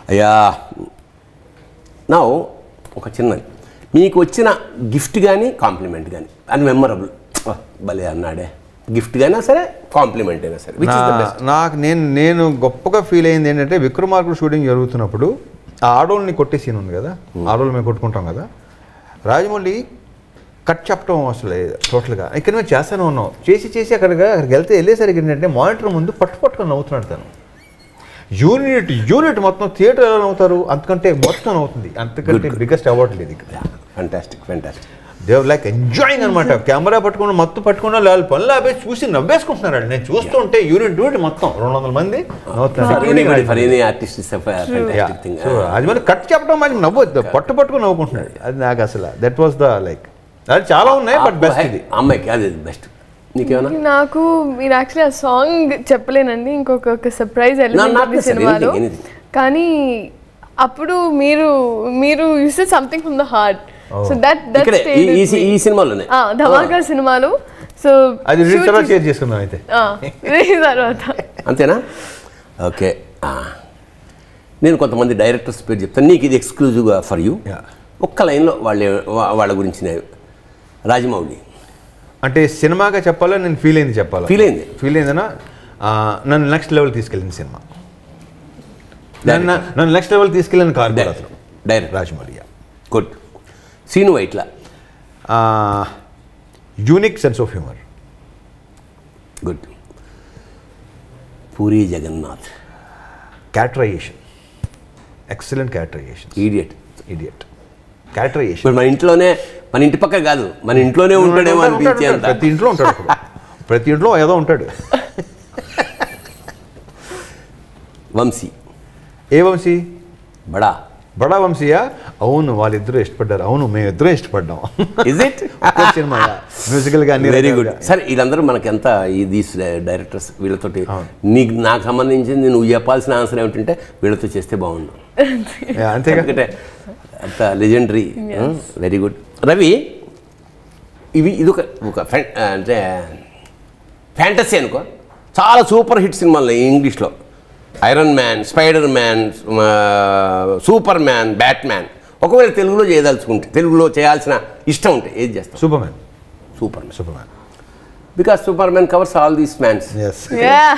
అయ్యా నా ఒక చిన్నది మీకు వచ్చిన గిఫ్ట్ కానీ కాంప్లిమెంట్ కానీ అది మెమరబుల్ భలే అన్నాడే గిఫ్ట్ అయినా సరే కాంప్లిమెంట్ అయినా సరే విచ్ ఇస్ ద నా- బెస్ట్ నాకు నేను నేను గొప్పగా ఫీల్ అయింది ఏంటంటే విక్రమార్కుడు షూటింగ్ జరుగుతున్నప్పుడు ఆ ఆడోళ్ళని కొట్టే సీన్ ఉంది కదా ఆడోళ్ళు మేము కొట్టుకుంటాం కదా రాజమౌళి కట్ చెప్పడం అసలు టోటల్గా ఇక్కడ మేము చేస్తానే ఉన్నాం చేసి చేసి అక్కడికి అక్కడికి వెళ్తే వెళ్ళేసరికి ఏంటంటే మానిటర్ ముందు పట్టు పట్టుకొని నవ్వుతున్నాడు తను యూనిట్ యూనిట్ మొత్తం థియేటర్ ఎలా నవ్వుతారు అంతకంటే మొత్తం నవ్వుతుంది అంతకంటే బిగ్గెస్ట్ అవార్డు లేదు ఇక్కడ fantastic fantastic Dev like enjoying అనమాట కెమెరా పట్టుకుని మొత్తం పట్టుకున్న వాళ్ళు పనులు ఆపేసి చూసి నవ్వేసుకుంటున్నారు నేను చూస్తుంటే యూనిట్ యూనిట్ మొత్తం రెండు వందల మంది నవ్వుతున్నారు for any artist is fantastic thing so అది మరి కట్ చెప్పడం మనకి నవ్వొద్దు పట్టు పట్టుకుని నవ్వుకుంటున్నాడు అది నాకు అసలు దట్ వాస్ ద లైక్ అది చాలా ఉన్నాయి బట్ బెస్ట్ ఇది అమ్మాయికి అది బెస్ట్ నీకేమన్నా నాకు మీరు యాక్చువల్లీ ఆ సాంగ్ చెప్పలేనండి ఇంకొక ఒక సర్ప్రైజ్ not ఎలిమెంట్ necessary, సినిమాలో anything, anything. కానీ అప్పుడు మీరు మీరు use something from the heart so that that ఇక్కడే ఈ- ఈ సి- ఈ సినిమాలోనే ధమాకా సినిమాలో సో అది రిలీజ్ తర్వాత షేర్ చేసుకుందాం అయితే తర్వాత అంతేనా ఓకే ఆ. నేను కొంతమంది డైరెక్టర్స్ పేరు చెప్తాను నీకు ఇది ఎక్స్క్లూజివ్గా ఫర్ యూ Yeah. ఒక్క లైన్లో వాళ్ళ వా- వాళ్ళ గురించి నేను రాజమౌళి అంటే సినిమాగా చెప్పాలా నేను ఫీల్ అయింది చెప్పాలా Feel అయింది. ఫీల్ అయిందనా ఆ, నన్ను నెక్స్ట్ లెవెల్ తీసుకెళ్ళింది సినిమా నన్ను నన్ను నెక్స్ట్ లెవెల్ తీసుకెళ్ళిన కార్ కూడా అతను direct Rajamouli good Seenu Vaitla unique sense of humour good Puri Jagannath characterisation excellent characterisation idiot idiot characterisation ఇప్పుడు మన ఇంట్లోనే మన ఇంటి పక్క కాదు మన ఇంట్లోనే ఉంటాడేమో అనిపించే అంత ప్రతి ఇంట్లో ఉంటాడు ఇప్పుడు. ప్రతి ఇంట్లో ఏదో ఉంటాడు వంశీ ఏ వంశీ బడా బడా వంశీయా అవును వాళ్ళిద్దరూ ఇష్టపడ్డారు అవును మేము ఇద్దరం ఇష్టపడ్డాం ఇజ్ ఇట్ సినిమా మ్యూజికల్ గా అన్ని వెరీ గుడ్ రకాలుగా. సరే వీళ్ళందరూ మనకి ఎంత ఈ దీస్ డైరెక్టర్స్ వీళ్ళతోటి నీకు నాకు సంబంధించింది నువ్వు చెప్పాల్సిన ఆన్సర్ ఏమిటంటే వీళ్ళతో చేస్తే బాగుండు యా, అంతేగా ఎందుకంటే అంత లెజెండరీ వెరీ గుడ్ రవి ఇవి ఇది ఒక ఒక ఫ్యాన్- అంటే ఫ్యాంటసీ అనుకో చాలా సూపర్ హిట్ సినిమాలు ఇంగ్లీష్లో Iron Man Spiderman Superman Batman ఒకవేళ తెలుగులో చేయదలుచుకుంటే తెలుగులో చేయాల్సిన ఇష్టం ఉంటే ఏది చేస్తాం Superman Superman Superman because Superman covers all these mans yes Yeah.